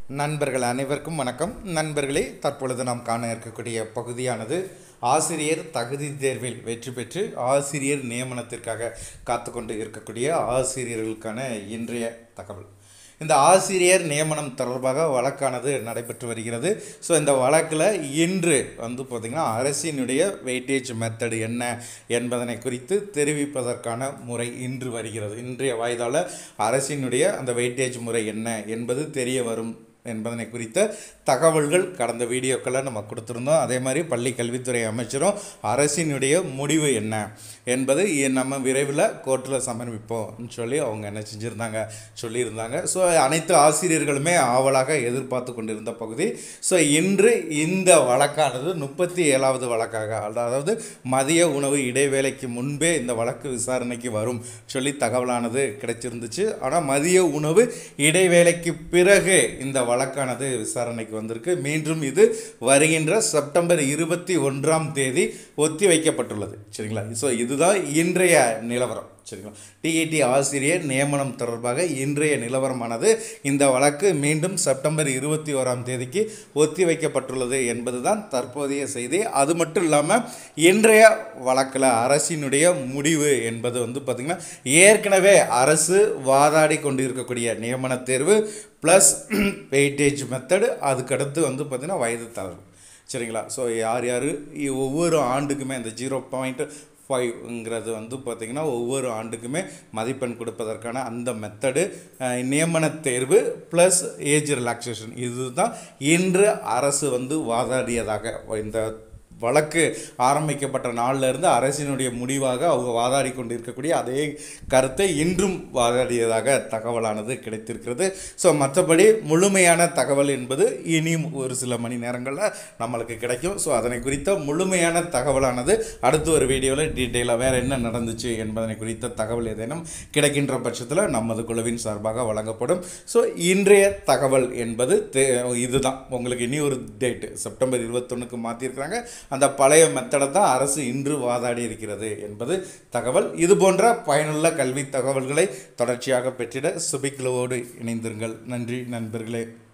நண்பர்கள் அனைவருக்கும் வணக்கம் நண்பர்களே தற்பொழுது நாம் காண இருக்கக்கூடிய பகுதியானது ஆசிரியர் தகுதி தேர்வில் வெற்றி பெற்று ஆசிரியர் நியமனத்திற்காக காத்து கொண்டு இருக்கக்கூடிய ஆசிரியர்களுக்கான இன்றைய தகவல் இந்த ஆசிரியர் நியமனம் தொடர்பாக வழக்கானது நடைபெற்று வருகிறது ஸோ இந்த வழக்கில் இன்று வந்து பார்த்திங்கன்னா அரசினுடைய வெயிட்டேஜ் மெத்தடு என்ன என்பதனை குறித்து தெரிவிப்பதற்கான முறை இன்று வருகிறது இன்றைய வாய்தால அரசினுடைய அந்த வெயிட்டேஜ் முறை என்ன என்பது தெரிய வரும் என்பதனை குறித்த தகவல்கள் கடந்த வீடியோக்களில் நம்ம கொடுத்துருந்தோம் அதே மாதிரி பள்ளி கல்வித்துறை அமைச்சரும் அரசினுடைய முடிவு என்ன என்பது இ- நம்ம விரைவில் கோர்ட்டில் சமர்ப்பிப்போம்னு சொல்லி அவங்க என்ன செஞ்சுருந்தாங்க சொல்லியிருந்தாங்க ஸோ அனைத்து ஆசிரியர்களுமே ஆவலாக எதிர்பார்த்து கொண்டிருந்த பகுதி ஸோ இன்று இந்த வழக்கானது முப்பத்தி ஏழாவது வழக்காக அதாவது மதிய உணவு இடைவேளைக்கு முன்பே இந்த வழக்கு விசாரணைக்கு வரும் சொல்லி தகவலானது கிடைச்சிருந்துச்சு ஆனால் மதிய உணவு இடைவேளைக்கு பிறகு இந்த வழக்கானது விசாரணைக்கு வந்திருக்கு மீண்டும் இது வருகின்ற செப்டம்பர் இருபத்தி ஒன்றாம் தேதி ஒத்தி வைக்கப்பட்டுள்ளது சரிங்களா ஸோ இதுதான் இன்றைய நிலவரம் சரிங்களா டிஏடி ஆசிரியர் நியமனம் தொடர்பாக இன்றைய நிலவரமானது இந்த வழக்கு மீண்டும் செப்டம்பர் இருபத்தி ஓராம் தேதிக்கு ஒத்தி வைக்கப்பட்டுள்ளது என்பதுதான் தற்போதைய செய்தி அது மட்டும் இல்லாமல் இன்றைய வழக்கில் அரசினுடைய முடிவு என்பது வந்து பார்த்திங்கன்னா ஏற்கனவே அரசு வாதாடி கொண்டு இருக்கக்கூடிய நியமன தேர்வு ப்ளஸ் வெயிட்டேஜ் மெத்தடு அதுக்கடுத்து வந்து பார்த்திங்கன்னா வயது தளர்வு சரிங்களா ஸோ யார் யார் ஒவ்வொரு ஆண்டுக்குமே அந்த ஜீரோ பாயிண்ட் ஃபைவ்ங்கிறது வந்து பார்த்திங்கன்னா ஒவ்வொரு ஆண்டுக்குமே மதிப்பெண் கொடுப்பதற்கான அந்த மெத்தடு நியமன தேர்வு ப்ளஸ் ஏஜ் ரிலாக்ஸேஷன் இதுதான் இன்று அரசு வந்து வாதாடியதாக இந்த வழக்கு ஆரம்பிக்கப்பட்ட நாள்ல இருந்து அரசினுடைய முடிவாக அவங்க வாதாடி கொண்டிருக்கக்கூடிய அதே கருத்தை இன்றும் வாதாடியதாக தகவலானது கிடைத்திருக்கிறது ஸோ மற்றபடி முழுமையான தகவல் என்பது இனியும் ஒரு சில மணி நேரங்களில் நம்மளுக்கு கிடைக்கும் ஸோ அதனை குறித்த முழுமையான தகவலானது அடுத்த ஒரு வீடியோவில் டீட்டெயிலாக வேறு என்ன நடந்துச்சு என்பதனை குறித்த தகவல் ஏதேனும் கிடைக்கின்ற பட்சத்தில் நமது குழுவின் சார்பாக வழங்கப்படும் ஸோ இன்றைய தகவல் என்பது தே- இதுதான் உங்களுக்கு இனி ஒரு டேட்டு செப்டம்பர் இருபத்தொன்னுக்கு மாற்றிருக்கிறாங்க அந்த பழைய மெத்தடை தான் அரசு இன்று வாதாடி இருக்கிறது என்பது தகவல் இது போன்ற பயனுள்ள கல்வி தகவல்களை தொடர்ச்சியாக பெற்றிட சுபிக்லோடு இணைந்திருங்கள் நன்றி நண்பர்களே